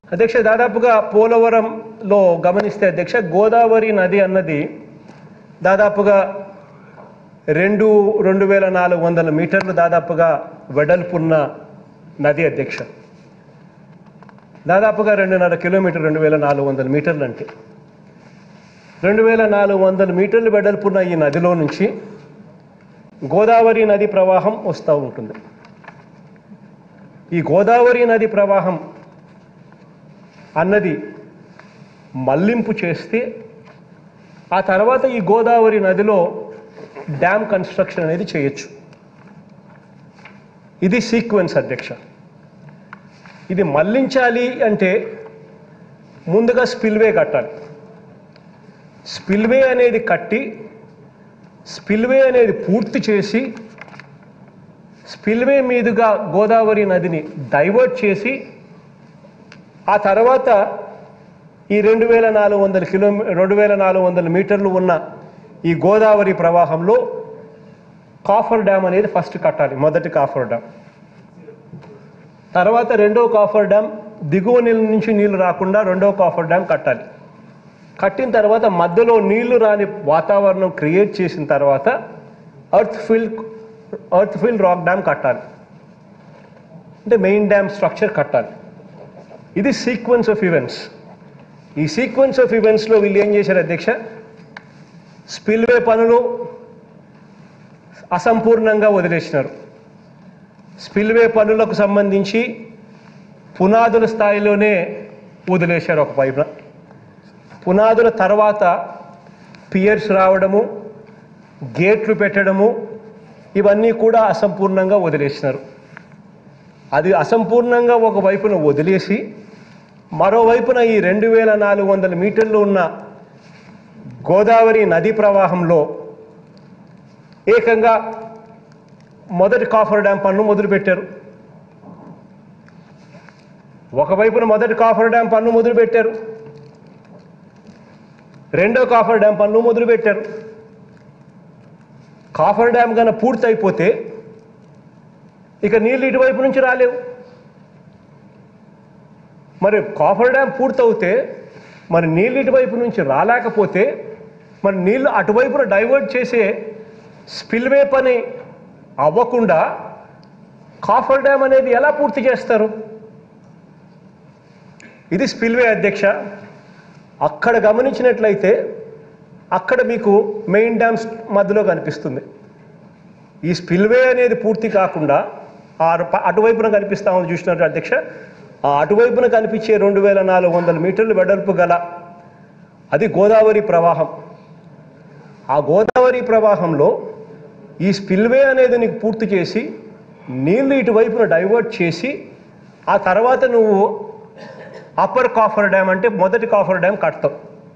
అధ్యక్ష దాదాపుగా పోలవరంలో గమనిస్తే అధ్యక్ష గోదావరి నది అన్నది దాదాపుగా రెండు రెండు వేల నాలుగు వందల మీటర్లు దాదాపుగా వెడల్పున్న నది అధ్యక్ష దాదాపుగా రెండున్నర కిలోమీటర్ రెండు వేల నాలుగు వందల మీటర్లు అంటే రెండు వేల నాలుగు వందల మీటర్లు వెడల్పున్న ఈ నదిలో నుంచి గోదావరి నది ప్రవాహం వస్తూ ఉంటుంది ఈ గోదావరి నది ప్రవాహం అన్నది మళ్లింపు చేస్తే ఆ తర్వాత ఈ గోదావరి నదిలో డ్యామ్ కన్స్ట్రక్షన్ అనేది చేయొచ్చు ఇది సీక్వెన్స్ అధ్యక్ష ఇది మళ్లించాలి అంటే ముందుగా స్పిల్వే కట్టాలి స్పిల్వే అనేది కట్టి స్పిల్వే అనేది పూర్తి చేసి స్పిల్వే మీదుగా గోదావరి నదిని డైవర్ట్ చేసి ఆ తర్వాత ఈ రెండు వేల నాలుగు వందల కిలోమీ రెండు వేల నాలుగు వందల మీటర్లు ఉన్న ఈ గోదావరి ప్రవాహంలో కాఫర్ డ్యామ్ అనేది ఫస్ట్ కట్టాలి మొదటి కాఫర్ డ్యామ్ తర్వాత రెండో కాఫర్ డ్యామ్ దిగువ నీళ్ళ నుంచి నీళ్లు రాకుండా రెండో కాఫర్ డ్యామ్ కట్టాలి కట్టిన తర్వాత మధ్యలో నీళ్లు రాని వాతావరణం క్రియేట్ చేసిన తర్వాత earth fill earth fill rock dam కట్టాలి అంటే మెయిన్ డ్యామ్ స్ట్రక్చర్ కట్టాలి ఇది సీక్వెన్స్ ఆఫ్ ఈవెంట్స్ ఈ సీక్వెన్స్ ఆఫ్ ఈవెంట్స్లో వీళ్ళు ఏం చేశారు అధ్యక్ష స్పిల్వే పనులు అసంపూర్ణంగా వదిలేసినారు స్పిల్వే పనులకు సంబంధించి పునాదుల స్థాయిలోనే వదిలేశారు ఒక వైపున పునాదుల తర్వాత పియర్స్ రావడము గేట్లు పెట్టడము ఇవన్నీ కూడా అసంపూర్ణంగా వదిలేసినారు అది అసంపూర్ణంగా ఒక వైపున వదిలేసి మరోవైపున ఈ రెండు వేల నాలుగు వందల మీటర్లు ఉన్న గోదావరి నదీ ప్రవాహంలో ఏకంగా మొదటి కాఫర్ డ్యామ్ పన్ను మొదలుపెట్టారు ఒకవైపున మొదటి కాఫర్ డ్యామ్ పన్ను మొదలుపెట్టారు రెండో కాఫర్ డ్యామ్ పన్ను మొదలుపెట్టారు కాఫర్ డ్యామ్ కనుక పూర్తయిపోతే ఇక నీళ్ళు ఇటువైపు నుంచి రాలేవు మరి కాఫర్ డ్యామ్ పూర్తవుతే మరి నీళ్ళు ఇటువైపు నుంచి రాలేకపోతే మరి నీళ్ళు అటువైపున డైవర్ట్ చేసే స్పిల్వే పని అవ్వకుండా కాఫర్ డ్యామ్ అనేది ఎలా పూర్తి చేస్తారు ఇది స్పిల్వే అధ్యక్ష అక్కడ గమనించినట్లయితే అక్కడ మీకు మెయిన్ డ్యామ్స్ మధ్యలో కనిపిస్తుంది ఈ స్పిల్వే అనేది పూర్తి కాకుండా ఆ అటు- అటువైపున కనిపిస్తా ఉంది చూసినట్టు అధ్యక్ష ఆ అటువైపున కనిపించే రెండు వేల నాలుగు వందల మీటర్లు వెడల్పు గల అది గోదావరి ప్రవాహం ఆ గోదావరి ప్రవాహంలో ఈ స్పిల్వే అనేది నీకు పూర్తి చేసి నీళ్లు ఇటువైపున డైవర్ట్ చేసి ఆ తర్వాత నువ్వు అప్పర్ కాఫర్ డ్యామ్ అంటే మొదటి కాఫర్ డ్యామ్ కడతావు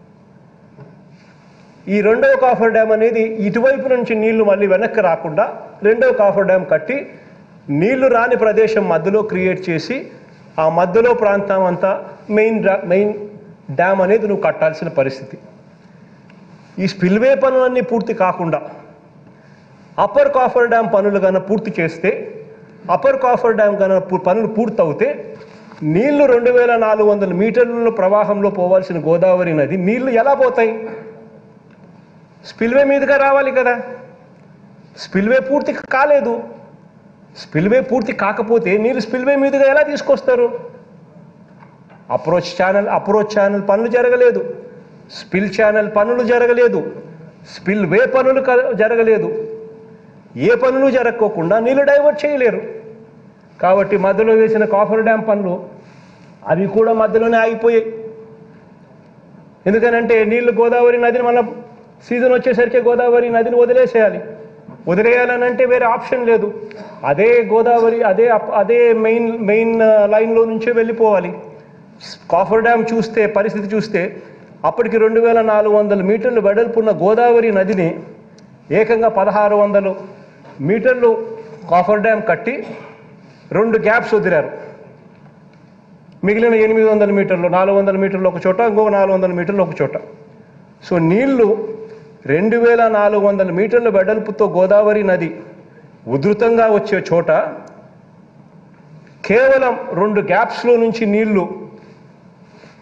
ఈ రెండవ కాఫర్ డ్యామ్ అనేది ఇటువైపు నుంచి నీళ్లు మళ్ళీ వెనక్కి రాకుండా రెండవ కాఫర్ డ్యామ్ కట్టి నీళ్లు రాని ప్రదేశం మధ్యలో క్రియేట్ చేసి ఆ మధ్యలో ప్రాంతం అంతా మెయిన్ డ్రా- మెయిన్ డ్యామ్ అనేది నువ్వు కట్టాల్సిన పరిస్థితి ఈ స్పిల్వే పనులన్నీ పూర్తి కాకుండా అప్పర్ కాఫర్ డ్యామ్ పనులు కనుక పూర్తి చేస్తే అప్పర్ కాఫర్ డ్యామ్ కనుక పు- పనులు పూర్తవుతే నీళ్లు రెండు వేల నాలుగు వందల మీటర్ల ప్రవాహంలో పోవాల్సిన గోదావరి నది నీళ్లు ఎలా పోతాయి స్పిల్వే మీదుగా రావాలి కదా స్పిల్వే పూర్తి కాలేదు స్పిల్వే పూర్తి కాకపోతే మీరు స్పిల్వే మీదుగా ఎలా తీసుకొస్తారు అప్రోచ్ ఛానల్ అప్రోచ్ ఛానల్ పనులు జరగలేదు స్పిల్ ఛానల్ పనులు జరగలేదు స్పిల్ వే పనులు క- జరగలేదు ఏ పనులు జరగకోకుండా నీళ్ళు డైవర్ట్ చేయలేరు కాబట్టి మధ్యలో వేసిన కాఫర్ డ్యామ్ పనులు అవి కూడా మధ్యలోనే ఆగిపోయాయి ఎందుకనంటే నీళ్లు గోదావరి నదిని మనం సీజన్ వచ్చేసరికి గోదావరి నదిని వదిలేసేయాలి వదిలేయాలని అంటే వేరే ఆప్షన్ లేదు అదే గోదావరి అదే అప్- అదే మెయిన్ మెయిన్ ఆ, లైన్లో నుంచే వెళ్ళిపోవాలి కాఫర్ డ్యామ్ చూస్తే పరిస్థితి చూస్తే అప్పటికి రెండు వేల నాలుగు వందల మీటర్లు వెడల్పున్న గోదావరి నదిని ఏకంగా పదహారు వందలు మీటర్లు కాఫర్ డ్యామ్ కట్టి రెండు గ్యాప్స్ వదిలారు మిగిలిన ఎనిమిది వందల మీటర్లు నాలుగు వందల మీటర్లు ఒక చోట ఇంకొక నాలుగు వందల మీటర్లు ఒక చోట సో నీళ్లు రెండు వేల నాలుగు వందల మీటర్ల వెడల్పుతో గోదావరి నది ఉధృతంగా వచ్చే చోట కేవలం రెండు గ్యాప్స్లో నుంచి నీళ్లు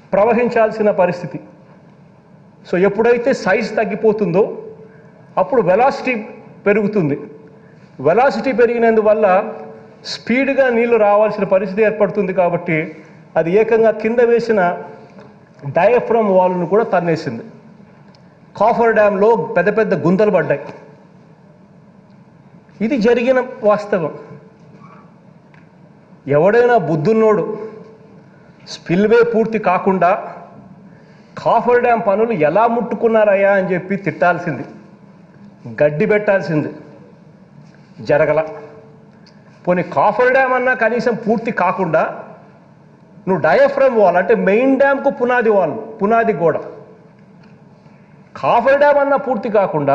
ప్రవహించాల్సిన పరిస్థితి సో ఎప్పుడైతే సైజ్ తగ్గిపోతుందో అప్పుడు వెలాసిటీ పెరుగుతుంది వెలాసిటీ పెరిగినందువల్ల స్పీడ్గా నీళ్లు రావాల్సిన పరిస్థితి ఏర్పడుతుంది కాబట్టి అది ఏకంగా కింద వేసిన డయాఫ్రమ్ వాల్ను కూడా తన్నేసింది కాఫర్ డ్యాంలో పెద్ద పెద్ద గుంతలు పడ్డాయి ఇది జరిగిన వాస్తవం ఎవడైనా బుద్ధున్నోడు స్పిల్వే పూర్తి కాకుండా కాఫర్ డ్యామ్ పనులు ఎలా ముట్టుకున్నారయ్యా అని చెప్పి తిట్టాల్సింది గడ్డి పెట్టాల్సింది జరగల పోనీ కాఫర్ డ్యామ్ అన్నా కనీసం పూర్తి కాకుండా నువ్వు డయాఫ్రమ్ వాల్ అంటే మెయిన్ డ్యామ్కు పునాది వాల్ పునాది గోడ కాఫర్ డ్యామ్ అన్నా పూర్తి కాకుండా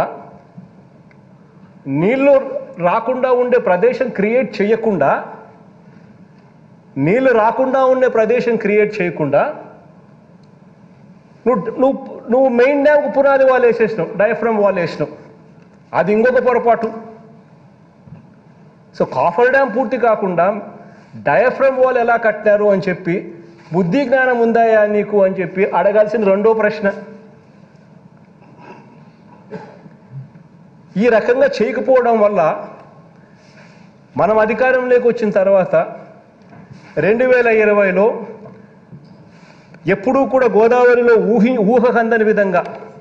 నీళ్లు రాకుండా ఉండే ప్రదేశం క్రియేట్ చేయకుండా నీళ్లు రాకుండా ఉండే ప్రదేశం క్రియేట్ చేయకుండా నువ్వు నువ్వు నువ్వు మెయిన్ డ్యామ్కు పునాది వాల్ వేసేసినావు డయాఫ్రమ్ వాల్ వేసినావు అది ఇంకొక పొరపాటు సో కాఫర్ డ్యామ్ పూర్తి కాకుండా డయాఫ్రమ్ వాల్ ఎలా కట్టారు అని చెప్పి బుద్ధి జ్ఞానం ఉందాయా నీకు అని చెప్పి అడగాల్సిన రెండో ప్రశ్న ఈ రకంగా చేయకపోవడం వల్ల మనం అధికారంలోకి వచ్చిన తర్వాత రెండు వేల ఇరవైలో ఎప్పుడూ కూడా గోదావరిలో ఊహి ఊహకందని విధంగా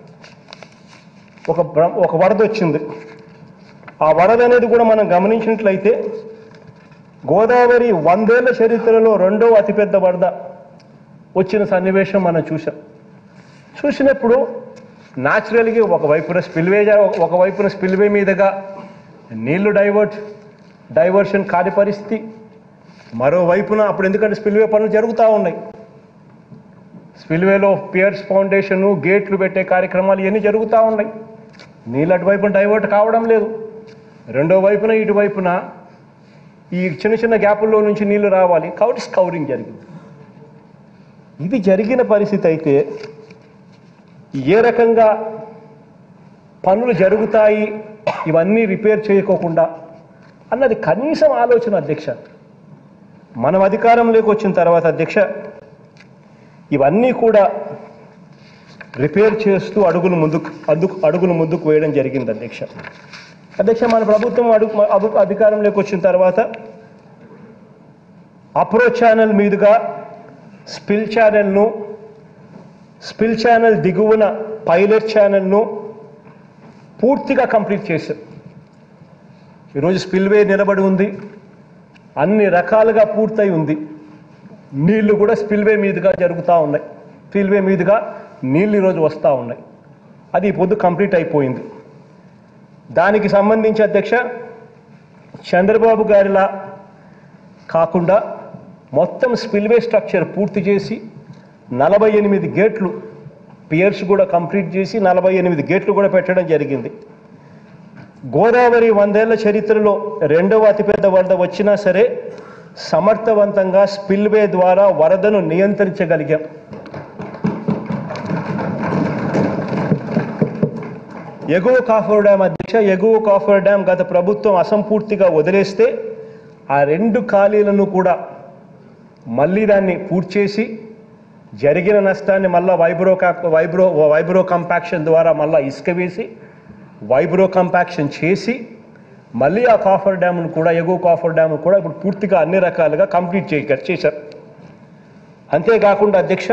ఒక బ్ర- ఒక వరద వచ్చింది ఆ వరద అనేది కూడా మనం గమనించినట్లయితే గోదావరి వందేళ్ల చరిత్రలో రెండో అతిపెద్ద వరద వచ్చిన సన్నివేశం మనం చూసాం చూసినప్పుడు న్యాచురల్గా ఒకవైపున స్పిల్వే ఒకవైపున స్పిల్వే మీదుగా నీళ్లు డైవర్ట్ డైవర్షన్ కాని పరిస్థితి మరోవైపున అప్పుడు ఎందుకంటే స్పిల్వే పనులు జరుగుతూ ఉన్నాయి స్పిల్వేలో పియర్స్ ఫౌండేషన్ గేట్లు పెట్టే కార్యక్రమాలు ఇవన్నీ జరుగుతూ ఉన్నాయి నీళ్ళు అటువైపున డైవర్ట్ కావడం లేదు రెండో వైపున ఇటువైపున ఈ చిన్న చిన్న గ్యాపుల్లో నుంచి నీళ్లు రావాలి కాబట్టి స్కౌరింగ్ జరిగింది ఇది జరిగిన పరిస్థితి అయితే ఏ రకంగా పనులు జరుగుతాయి ఇవన్నీ రిపేర్ చేయకోకుండా అన్నది కనీసం ఆలోచన అధ్యక్ష మనం అధికారంలోకి వచ్చిన తర్వాత అధ్యక్ష ఇవన్నీ కూడా రిపేర్ చేస్తూ అడుగులు ముందుకు అందుకు అడుగులు ముందుకు వేయడం జరిగింది అధ్యక్ష అధ్యక్ష మన ప్రభుత్వం అడుగు అబు- అధికారంలోకి వచ్చిన తర్వాత అప్రోచ్ ఛానల్ మీదుగా స్పిల్ ఛానల్ను స్పిల్ ఛానల్ దిగువన పైలట్ ఛానల్ను పూర్తిగా కంప్లీట్ చేశాం ఈరోజు స్పిల్వే నిలబడి ఉంది అన్ని రకాలుగా పూర్తయి ఉంది నీళ్లు కూడా స్పిల్వే మీదుగా జరుగుతూ ఉన్నాయి స్పిల్వే మీదుగా నీళ్ళు ఈరోజు వస్తూ ఉన్నాయి అది ఈ పొద్దు కంప్లీట్ అయిపోయింది దానికి సంబంధించి అధ్యక్ష చంద్రబాబు గారిలా కాకుండా మొత్తం స్పిల్వే స్ట్రక్చర్ పూర్తి చేసి నలభై ఎనిమిది గేట్లు పియర్స్ కూడా కంప్లీట్ చేసి నలభై ఎనిమిది గేట్లు కూడా పెట్టడం జరిగింది గోదావరి వందేళ్ల చరిత్రలో రెండవ అతిపెద్ద వరద వచ్చినా సరే సమర్థవంతంగా స్పిల్వే ద్వారా వరదను నియంత్రించగలిగాం ఎగువ కాఫర్ డ్యామ్ అధ్యక్ష ఎగువ కాఫర్ డ్యామ్ గత ప్రభుత్వం అసంపూర్తిగా వదిలేస్తే ఆ రెండు ఖాళీలను కూడా మళ్ళీ దాన్ని పూర్తి చేసి జరిగిన నష్టాన్ని మళ్ళా వైబ్రో కాప్ వైబ్రో వైబ్రో కంపాక్షన్ ద్వారా మళ్ళా ఇసుక వేసి వైబ్రో కంపాక్షన్ చేసి మళ్ళీ ఆ కాఫర్ డ్యామ్ను కూడా ఎగువ కాఫర్ డ్యామ్ను కూడా ఇప్పుడు పూర్తిగా అన్ని రకాలుగా కంప్లీట్ చేయ చేశారు అంతేకాకుండా అధ్యక్ష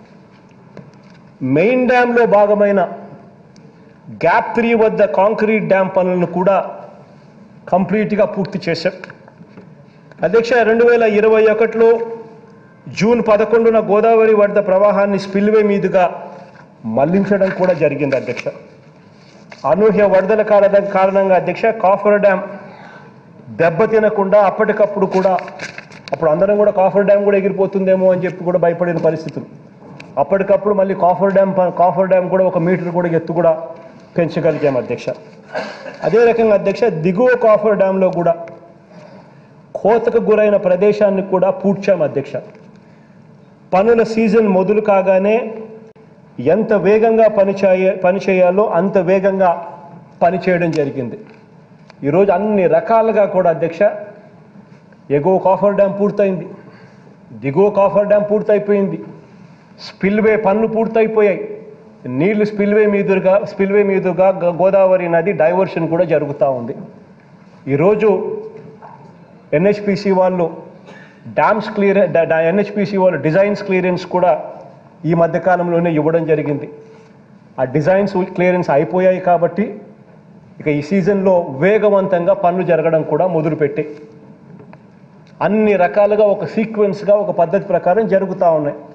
మెయిన్ డ్యామ్లో భాగమైన గ్యాప్ త్రీ వద్ద కాంక్రీట్ డ్యామ్ పనులను కూడా కంప్లీట్గా పూర్తి చేశాం అధ్యక్ష రెండు వేల ఇరవై ఒకటిలో జూన్ పదకొండున గోదావరి వరద ప్రవాహాన్ని స్పిల్వే మీదుగా మళ్లించడం కూడా జరిగింది అధ్యక్ష అనూహ్య వరదల కారణ కారణంగా అధ్యక్ష కాఫర్ డ్యామ్ దెబ్బతినకుండా అప్పటికప్పుడు కూడా అప్పుడు అందరం కూడా కాఫర్ డ్యామ్ కూడా ఎగిరిపోతుందేమో అని చెప్పి కూడా భయపడిన పరిస్థితులు అప్పటికప్పుడు మళ్ళీ కాఫర్ డ్యామ్ ప- కాఫర్ డ్యామ్ కూడా ఒక మీటర్ కూడా ఎత్తు కూడా పెంచగలిగాం అధ్యక్ష అదే రకంగా అధ్యక్ష దిగువ కాఫర్ డ్యాంలో కూడా కోతకు గురైన ప్రదేశాన్ని కూడా పూడ్చాం అధ్యక్ష పనుల సీజన్ మొదలు కాగానే ఎంత వేగంగా పని చేయ పని చేయాలో అంత వేగంగా పని చేయడం జరిగింది ఈరోజు అన్ని రకాలుగా కూడా అధ్యక్ష ఎగువ కాఫర్ డ్యామ్ పూర్తయింది దిగువ కాఫర్ డ్యామ్ పూర్తయిపోయింది స్పిల్వే పనులు పూర్తయిపోయాయి నీళ్లు స్పిల్వే మీదుగా స్పిల్వే మీదుగా గ- గోదావరి నది డైవర్షన్ కూడా జరుగుతూ ఉంది ఈరోజు ఎన్హెచ్పిసి వాళ్ళు డ్యామ్స్ క్లియర్ ఎన్హెచ్పిసి వాళ్ళు డిజైన్స్ క్లియరెన్స్ కూడా ఈ మధ్యకాలంలోనే ఇవ్వడం జరిగింది ఆ డిజైన్స్ క్లియరెన్స్ అయిపోయాయి కాబట్టి ఇక ఈ సీజన్లో వేగవంతంగా పనులు జరగడం కూడా మొదలుపెట్టాయి అన్ని రకాలుగా ఒక సీక్వెన్స్గా ఒక పద్ధతి ప్రకారం జరుగుతూ ఉన్నాయి